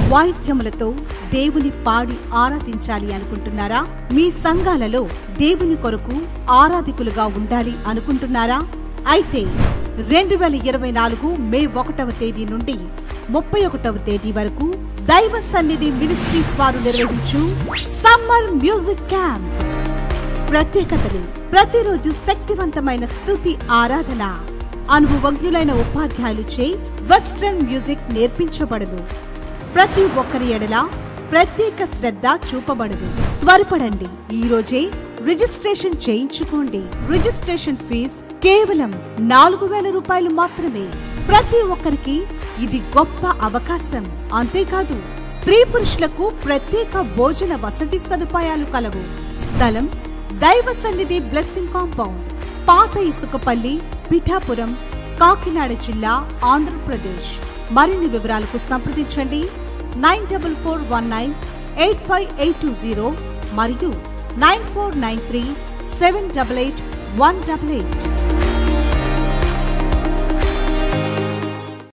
వాయిద్యములతో దేవుని పాడి ఆరాధించాలి అనుకుంటున్నారా మీ సంఘాలలో దేవుని కొరకు ఆరాధికులుగా ఉండాలి అనుకుంటున్నారా అయితే రెండు వేల ఇరవై నాలుగు మే ఒకటవ తేదీ నుండి ముప్పై ఒకటవ తేదీ వరకు దైవ సన్నిధి మినిస్ట్రీస్ వారు నిర్వహించు సమ్మర్ మ్యూజిక్ క్యాంప్ ప్రత్యేకతలు ప్రతిరోజు శక్తివంతమైన స్తుతి ఆరాధన అనుభవజ్ఞులైన ఉపాధ్యాయులుచే వెస్ట్రన్ మ్యూజిక్ నేర్పించబడును ప్రతి ఒక్కరి ఎడల ప్రత్యేక శ్రద్ధ చూపబడును త్వరపడండి ఈ రోజే రిజిస్ట్రేషన్ చేయించుకోండి రిజిస్ట్రేషన్ ఫీజ్ కేవలం నాలుగు వేల రూపాయలు మాత్రమే ప్రతి ఒక్కరికి ఇది గొప్ప అవకాశం అంతేకాదు స్త్రీ పురుషులకు ప్రత్యేక భోజన వసతి సదుపాయాలు కలవు స్థలం దైవ సన్నిధి బ్లెస్సింగ్ కాంపౌండ్ పాత ఇసుకపల్లి పిఠాపురం కాకినాడ జిల్లా ఆంధ్రప్రదేశ్ మరిన్ని వివరాలకు సంప్రదించండి nine double four one nine eight five eight two zero మరియు nine four nine three seven double eight one double eight